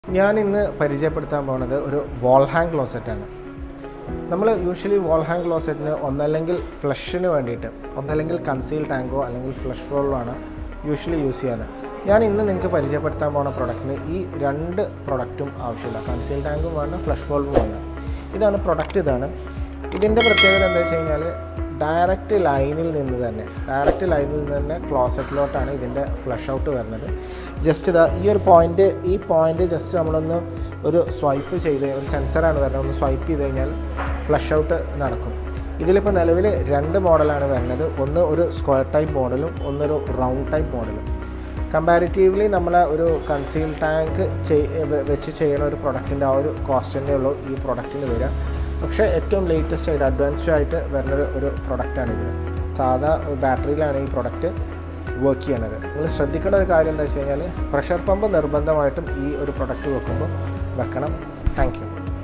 ഞാൻ ഇന്ന് പരിചയപ്പെടുത്താൻ പോകുന്നത് ഒരു വാൾ ഹാങ് ക്ലോസറ്റാണ് നമ്മൾ യൂഷ്വലി വാൾ ഹാങ് ക്ലോസറ്റിന് ഒന്നല്ലെങ്കിൽ ഫ്ലഷിന് വേണ്ടിയിട്ട് ഒന്നല്ലെങ്കിൽ കൺസീൽ ടാങ്കോ അല്ലെങ്കിൽ ഫ്ലഷ് വോളോ ആണ് യൂഷ്വലി യൂസ് ചെയ്യാറ് ഞാൻ ഇന്ന് നിങ്ങൾക്ക് പരിചയപ്പെടുത്താൻ പോകുന്ന പ്രൊഡക്റ്റിന് ഈ രണ്ട് പ്രൊഡക്റ്റും ആവശ്യമില്ല കൺസീൽ ടാങ്കും വേണം ഫ്ലഷ് വോൾവും വേണം ഇതാണ് പ്രൊഡക്റ്റ് ഇതാണ് ഇതിൻ്റെ പ്രത്യേകത എന്താ വെച്ച് കഴിഞ്ഞാൽ ഡയറക്റ്റ് ലൈനിൽ നിന്ന് തന്നെ ഡയറക്റ്റ് ലൈനിൽ നിന്ന് തന്നെ ക്ലോസറ്റിലോട്ടാണ് ഇതിൻ്റെ ഫ്ലഷ് ഔട്ട് വരുന്നത് ജസ്റ്റ് ഇതാ ഈ ഒരു പോയിന്റ് ഈ പോയിന്റ് ജസ്റ്റ് നമ്മളൊന്ന് ഒരു സ്വൈപ്പ് ചെയ്ത് ഒരു സെൻസറാണ് വരുന്നത് ഒന്ന് സ്വൈപ്പ് ചെയ്ത് കഴിഞ്ഞാൽ ഫ്ലഷ് ഔട്ട് നടക്കും ഇതിലിപ്പോൾ നിലവിൽ രണ്ട് മോഡലാണ് വരുന്നത് ഒന്ന് ഒരു സ്ക്വയർ ടൈപ്പ് മോഡലും ഒന്നൊരു റൗണ്ട് ടൈപ്പ് മോഡലും കമ്പാരിറ്റീവ്ലി നമ്മൾ ഒരു കൺസീൽ ടാങ്ക് വെച്ച് ചെയ്യുന്ന ഒരു പ്രൊഡക്റ്റിൻ്റെ ആ ഒരു കോസ്റ്റൻ്റെ ഉള്ളൂ ഈ പ്രൊഡക്റ്റിന് വരിക പക്ഷേ ഏറ്റവും ലേറ്റസ്റ്റ് ആയിട്ട് അഡ്വാൻസ്ഡ് ആയിട്ട് വരുന്ന ഒരു- ഒരു പ്രൊഡക്റ്റാണ് ഇത് സാധാ ബാറ്ററിയിലാണ് ഈ പ്രൊഡക്റ്റ് വർക്ക് ചെയ്യണത് നിങ്ങൾ ശ്രദ്ധിക്കേണ്ട ഒരു കാര്യം എന്താ വെച്ച് കഴിഞ്ഞാൽ പ്രഷർ പമ്പ് നിർബന്ധമായിട്ടും ഈ ഒരു പ്രൊഡക്റ്റ് വെക്കുമ്പോൾ വെക്കണം താങ്ക് യു